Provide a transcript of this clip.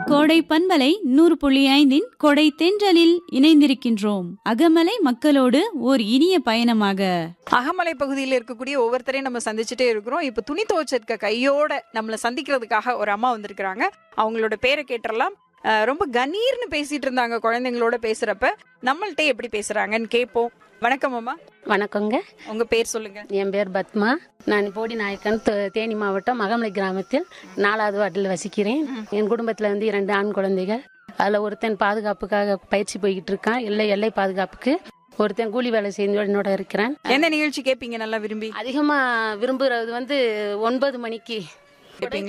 கோடை பண்பலை நூறு புள்ளி ஐந்தின் கொடை தென்றலில் இணைந்திருக்கின்றோம் அகமலை மக்களோடு ஓர் இனிய பயணமாக அகமலை பகுதியில் இருக்கக்கூடிய ஒவ்வொருத்தரையும் நம்ம சந்திச்சுட்டே இருக்கிறோம் இப்போ துணி துவைச்சிருக்க கையோட நம்மளை சந்திக்கிறதுக்காக ஒரு அம்மா வந்திருக்கிறாங்க அவங்களோட பேரை கேட்டுறலாம் அஹ் ரொம்ப கணீர்னு பேசிட்டு இருந்தாங்க குழந்தைங்களோட பேசுறப்ப நம்மள்ட்ட எப்படி பேசுறாங்கன்னு கேட்போம் வணக்கம் அம்மா வணக்கங்க உங்க பேர் சொல்லுங்க என் பேர் பத்மா நான் போடி நாயக்கன் தே- தேனி மாவட்டம் மகமலை கிராமத்தில் நாலாவது வார்டில் வசிக்கிறேன் என் குடும்பத்தில் வந்து இரண்டு ஆண் குழந்தைகள் அதில் ஒருத்தன் பாதுகாப்புக்காக பயிற்சி போய்கிட்டு இருக்கான் எல்லை எல்லை பாதுகாப்புக்கு ஒருத்தன் கூலி வேலை செய்து என்னோட இருக்கிறான் எந்த நிகழ்ச்சி கேட்பீங்க நல்லா விரும்பி அதிகமாக விரும்புறது வந்து ஒன்பது மணிக்கு கேட்பீங்க